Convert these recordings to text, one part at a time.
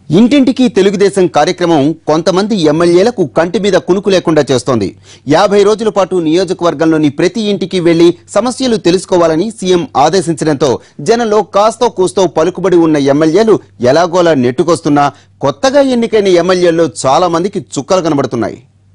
ఇంటింటికి తెలుగుదేశం కార్యక్రమం కొంతమంది ఎమ్మెల్యేలకు కంటి మీద కునుకు లేకుండా చేస్తోంది యాభై రోజుల పాటు నియోజకవర్గంలోని ప్రతి ఇంటికి వెళ్లి సమస్యలు తెలుసుకోవాలని సీఎం ఆదేశించడంతో జనంలో కాస్తో కూస్తో పలుకుబడి ఉన్న ఎమ్మెల్యేలు ఎలాగోలా నెట్టుకొస్తున్నా కొత్తగా ఎన్నికైన ఎమ్మెల్యేల్లో చాలా మందికి చుక్కలు కనబడుతున్నాయి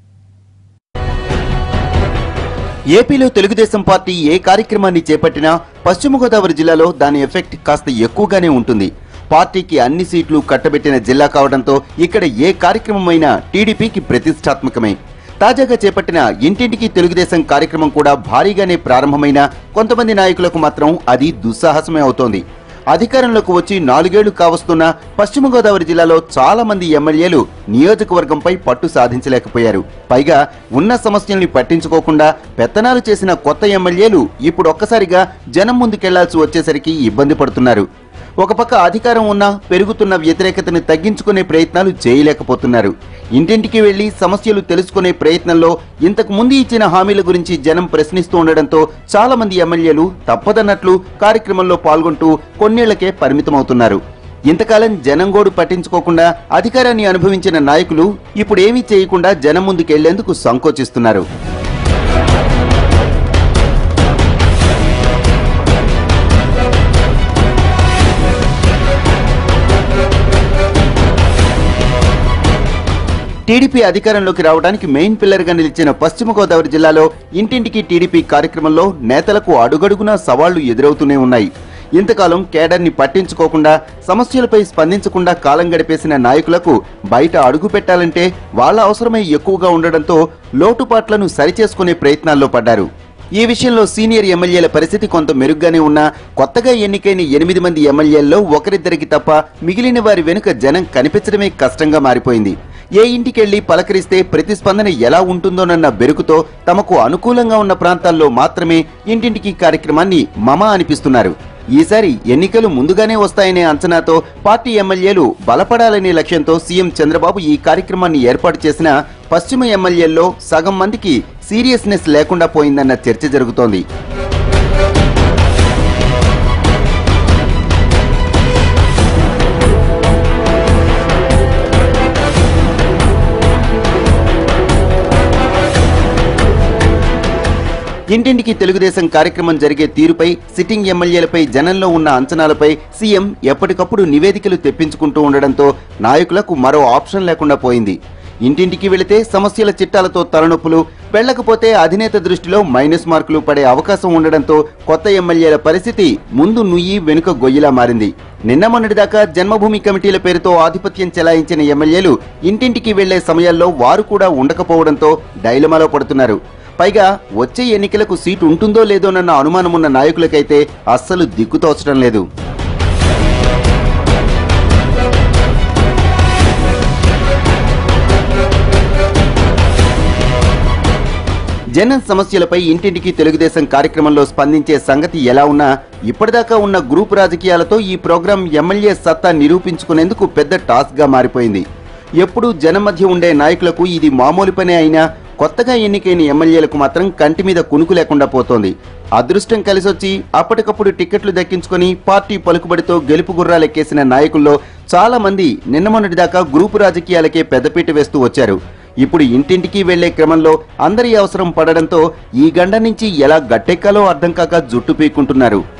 ఏపీలో తెలుగుదేశం పార్టీ ఏ కార్యక్రమాన్ని చేపట్టినా పశ్చిమ గోదావరి జిల్లాలో దాని ఎఫెక్ట్ కాస్త ఎక్కువగానే ఉంటుంది పార్టీకి అన్ని సీట్లు కట్టబెట్టిన జిల్లా కావడంతో ఇక్కడ ఏ కార్యక్రమమైనా టీడీపీకి ప్రతిష్టాత్మకమే తాజాగా చేపట్టిన ఇంటింటికి తెలుగుదేశం కార్యక్రమం కూడా భారీగానే ప్రారంభమైన కొంతమంది నాయకులకు మాత్రం అది దుస్సాహసమే అవుతోంది అధికారంలోకి వచ్చి నాలుగేళ్లు కావస్తున్న పశ్చిమ గోదావరి జిల్లాలో చాలా మంది ఎమ్మెల్యేలు నియోజకవర్గంపై పట్టు సాధించలేకపోయారు పైగా ఉన్న సమస్యల్ని పట్టించుకోకుండా పెత్తనాలు చేసిన కొత్త ఎమ్మెల్యేలు ఇప్పుడు ఒక్కసారిగా జనం ముందుకెళ్లాల్సి వచ్చేసరికి ఇబ్బంది పడుతున్నారు ఒక పక్క అధికారం ఉన్నా పెరుగుతున్న వ్యతిరేకతను తగ్గించుకునే ప్రయత్నాలు చేయలేకపోతున్నారు ఇంటింటికి వెళ్లి సమస్యలు తెలుసుకునే ప్రయత్నంలో ఇంతకు ముందు ఇచ్చిన హామీల గురించి జనం ప్రశ్నిస్తూ ఉండడంతో చాలా మంది ఎమ్మెల్యేలు తప్పదన్నట్లు కార్యక్రమంలో పాల్గొంటూ కొన్నేళ్లకే పరిమితమవుతున్నారు ఇంతకాలం జనంగోడు పట్టించుకోకుండా అధికారాన్ని అనుభవించిన నాయకులు ఇప్పుడేమీ చేయకుండా జనం ముందుకెళ్లేందుకు సంకోచిస్తున్నారు టీడీపీ అధికారంలోకి రావడానికి మెయిన్ పిల్లర్ గా నిలిచిన పశ్చిమ గోదావరి జిల్లాలో ఇంటింటికి టీడీపీ కార్యక్రమంలో నేతలకు అడుగడుగునా సవాళ్లు ఎదురవుతూనే ఉన్నాయి ఇంతకాలం కేడర్ని పట్టించుకోకుండా సమస్యలపై స్పందించకుండా కాలం గడిపేసిన నాయకులకు బయట అడుగు పెట్టాలంటే వాళ్ళ అవసరమే ఎక్కువగా ఉండడంతో లోటుపాట్లను సరిచేసుకునే ప్రయత్నాల్లో పడ్డారు ఈ విషయంలో సీనియర్ ఎమ్మెల్యేల పరిస్థితి కొంత మెరుగ్గానే ఉన్నా కొత్తగా ఎన్నికైన ఎనిమిది మంది ఎమ్మెల్యేల్లో ఒకరిద్దరికి తప్ప మిగిలిన వారి వెనుక జనం కనిపించడమే కష్టంగా మారిపోయింది ఏ ఇంటికెళ్లి పలకరిస్తే ప్రతిస్పందన ఎలా ఉంటుందోనన్న బెరుకుతో తమకు అనుకూలంగా ఉన్న ప్రాంతాల్లో మాత్రమే ఇంటింటికి కార్యక్రమాన్ని మమ అనిపిస్తున్నారు ఈసారి ఎన్నికలు ముందుగానే వస్తాయనే అంచనాతో పార్టీ ఎమ్మెల్యేలు బలపడాలనే లక్ష్యంతో సీఎం చంద్రబాబు ఈ కార్యక్రమాన్ని ఏర్పాటు చేసిన పశ్చిమ ఎమ్మెల్యేల్లో సగం మందికి సీరియస్నెస్ లేకుండా పోయిందన్న చర్చ జరుగుతోంది ఇంటింటికి తెలుగుదేశం కార్యక్రమం జరిగే తీరుపై సిట్టింగ్ ఎమ్మెల్యేలపై జనంలో ఉన్న అంచనాలపై సీఎం ఎప్పటికప్పుడు నివేదికలు తెప్పించుకుంటూ ఉండడంతో నాయకులకు మరో ఆప్షన్ లేకుండా పోయింది ఇంటింటికి వెళితే సమస్యల చిట్టాలతో తలనొప్పులు వెళ్లకపోతే అధినేత దృష్టిలో మైనస్ మార్కులు పడే అవకాశం ఉండడంతో కొత్త ఎమ్మెల్యేల పరిస్థితి ముందు నుయ్యి వెనుక గొయ్యిలా మారింది నిన్న మొన్నటిదాకా జన్మభూమి కమిటీల పేరుతో ఆధిపత్యం చెలాయించిన ఎమ్మెల్యేలు ఇంటింటికి వెళ్లే సమయాల్లో వారు కూడా ఉండకపోవడంతో డైలమాలో పడుతున్నారు పైగా వచ్చే ఎన్నికలకు సీటు ఉంటుందో లేదోనన్న అనుమానమున్న నాయకులకైతే అస్సలు దిక్కుతోచడం లేదు జనం సమస్యలపై ఇంటింటికి తెలుగుదేశం కార్యక్రమంలో స్పందించే సంగతి ఎలా ఉన్నా ఇప్పటిదాకా ఉన్న గ్రూప్ రాజకీయాలతో ఈ ప్రోగ్రాం ఎమ్మెల్యే సత్తా నిరూపించుకునేందుకు పెద్ద టాస్క్ గా మారిపోయింది ఎప్పుడూ జనం మధ్య ఉండే నాయకులకు ఇది మామూలు పనే అయినా కొత్తగా ఎన్నికైన ఎమ్మెల్యేలకు మాత్రం కంటి మీద కునుకు లేకుండా పోతోంది అదృష్టం కలిసొచ్చి అప్పటికప్పుడు టిక్కెట్లు దక్కించుకొని పార్టీ పలుకుబడితో గెలుపు గుర్రాలెక్కేసిన నాయకుల్లో చాలా మంది నిన్న మొన్నటిదాకా గ్రూపు రాజకీయాలకే పెద్దపీట వేస్తూ వచ్చారు ఇప్పుడు ఇంటింటికి వెళ్లే క్రమంలో అందరి అవసరం పడడంతో ఈ గండ నుంచి ఎలా గట్టెక్కాలో అర్థం కాక జుట్టు పీక్కుంటున్నారు